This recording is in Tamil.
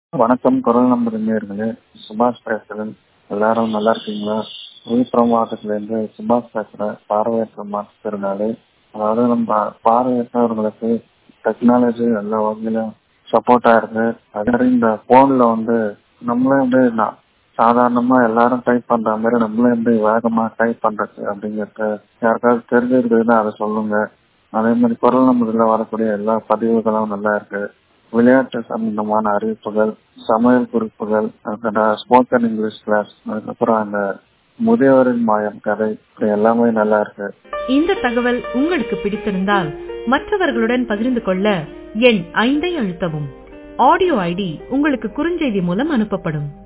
வணக்கம் குரல் நம்பர் நேயர்களே சுபாஷ் பேசுறேன் எல்லாரும் நல்லா இருக்கீங்களா விழுப்புரம் மாவட்டத்திலேருந்து சுபாஷ் பேசுறேன் பார்வையற்ற மாற்றுத்திறனாளி அதாவது நம்ம பார்வையற்றவர்களுக்கு டெக்னாலஜி எல்லா வகையிலும் சப்போர்ட்டா இருக்கு அதே மாதிரி இந்த போன்ல வந்து நம்மளே வந்து நான் சாதாரணமா எல்லாரும் டைப் பண்ற மாதிரி நம்மளே வந்து வேகமா டைப் பண்றது அப்படிங்கறது யாருக்காவது தெரிஞ்சிருந்ததுன்னா அதை சொல்லுங்க அதே மாதிரி குரல் நம்பர்ல வரக்கூடிய எல்லா பதிவுகளும் நல்லா இருக்கு விளையாட்டு சம்பந்தமான அறிவிப்புகள் சமையல் குறிப்புகள் ஸ்போக்கன் இங்கிலீஷ் கிளாஸ் அதுக்கப்புறம் அந்த முதியவரின் மாயம் கதை இப்படி எல்லாமே நல்லா இருக்கு இந்த தகவல் உங்களுக்கு பிடித்திருந்தால் மற்றவர்களுடன் பகிர்ந்து கொள்ள எண் ஐந்தை அழுத்தவும் ஆடியோ ஐடி உங்களுக்கு குறுஞ்செய்தி மூலம் அனுப்பப்படும்